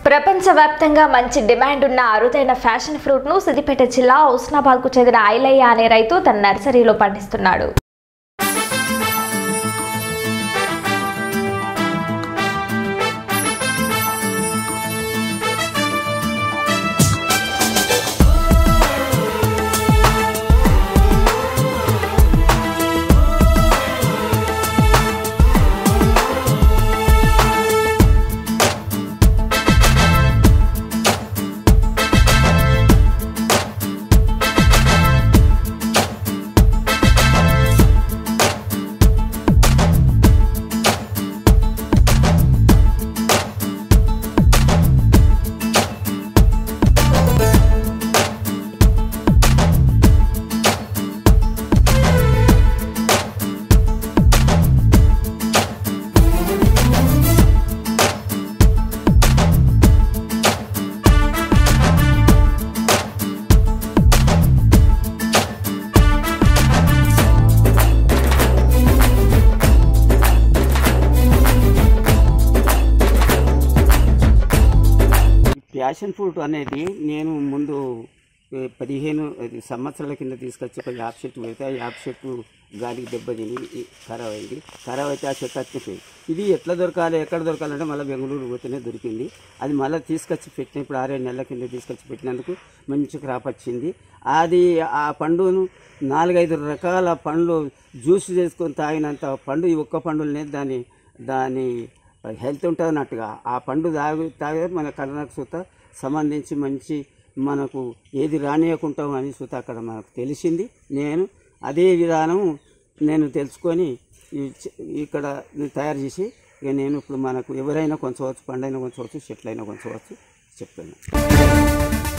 ప్రపంచవ్యాప్తంగా మంచి డిమాండ్ ఉన్న అరుదైన ఫ్యాషన్ ఫ్రూట్ ను సిద్దిపేట జిల్లా హుస్నాబాద్ కు చెందిన ఐలయ్య అనే రైతు తన నర్సరీలో పండిస్తున్నాడు ప్యాషన్ ఫ్రూట్ అనేది నేను ముందు ఏ, పదిహేను అది సంవత్సరాల కింద తీసుకొచ్చి ఒక యాప్ చెట్టు పెడితే ఆ యాప్ చెట్టు గాలికి దెబ్బతిని ఈ ఖరాబ్ అయింది ఖరాబ్ అయితే ఆ చెట్టు అచ్చిపోయింది ఇది ఎట్లా దొరకాలి ఎక్కడ దొరకాలంటే మళ్ళీ బెంగళూరు పోతేనే దొరికింది అది మళ్ళీ తీసుకొచ్చి పెట్టిన ఇప్పుడు ఆరేడు నెలల కింద తీసుకొచ్చి పెట్టినందుకు మంచి క్రాప్ వచ్చింది అది ఆ పండును నాలుగైదు రకాల పండ్లు జ్యూస్ చేసుకొని తాగినంత పండు ఈ ఒక్క పండులనే దాని దాని హెల్త్ ఉంటుంది అన్నట్టుగా ఆ పండు తాగి తాగితే మన కరోనాకు సుత సంబంధించి మంచి మనకు ఏది రానియకుంటాం అని సుత అక్కడ మనకు తెలిసింది నేను అదే విధానం నేను తెలుసుకొని ఈ చ- ఇక్కడ నేను తయారు చేసి ఇక నేను ఇప్పుడు మనకు ఎవరైనా కొంచవచ్చు పండైనా కొంచవచ్చు చెట్లైనా కొంచవచ్చు చెప్తాను